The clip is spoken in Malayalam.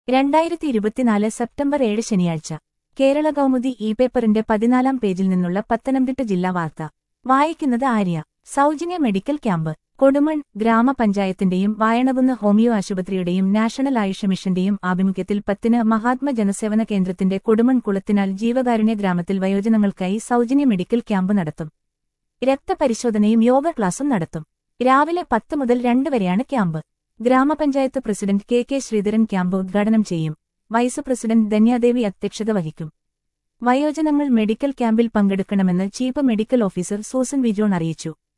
രണ്ടായിരത്തി ഇരുപത്തിനാല് സെപ്റ്റംബർ ഏഴ് ശനിയാഴ്ച കേരള കൗമുദി ഇ പേപ്പറിന്റെ പതിനാലാം പേജിൽ നിന്നുള്ള പത്തനംതിട്ട ജില്ലാ വാർത്ത വായിക്കുന്നത് ആര്യ സൗജന്യ മെഡിക്കൽ ക്യാമ്പ് കൊടുമൺ ഗ്രാമപഞ്ചായത്തിന്റെയും വായണകുന്ന് ഹോമിയോ ആശുപത്രിയുടെയും നാഷണൽ ആയുഷ മിഷന്റെയും ആഭിമുഖ്യത്തിൽ പത്തിന് മഹാത്മ ജനസേവന കേന്ദ്രത്തിന്റെ കൊടുമൺ കുളത്തിനാൽ ജീവകാരുണ്യ ഗ്രാമത്തിൽ വയോജനങ്ങൾക്കായി സൗജന്യ മെഡിക്കൽ ക്യാമ്പ് നടത്തും രക്തപരിശോധനയും യോഗ ക്ലാസും നടത്തും രാവിലെ പത്ത് മുതൽ രണ്ട് വരെയാണ് ക്യാമ്പ് ഗ്രാമപഞ്ചായത്ത് president K K Sreedharan camp ഉദ്ഘാടനം ചെയ്യും വൈസ് പ്രസിഡന്റ് ധന്യാദേവി അധ്യക്ഷത വഹിക്കും വയോജനങ്ങൾ മെഡിക്കൽ ക്യാമ്പിൽ പങ്കെടുക്കണമെന്ന് chief medical officer Susan Vijon അറിയിച്ചു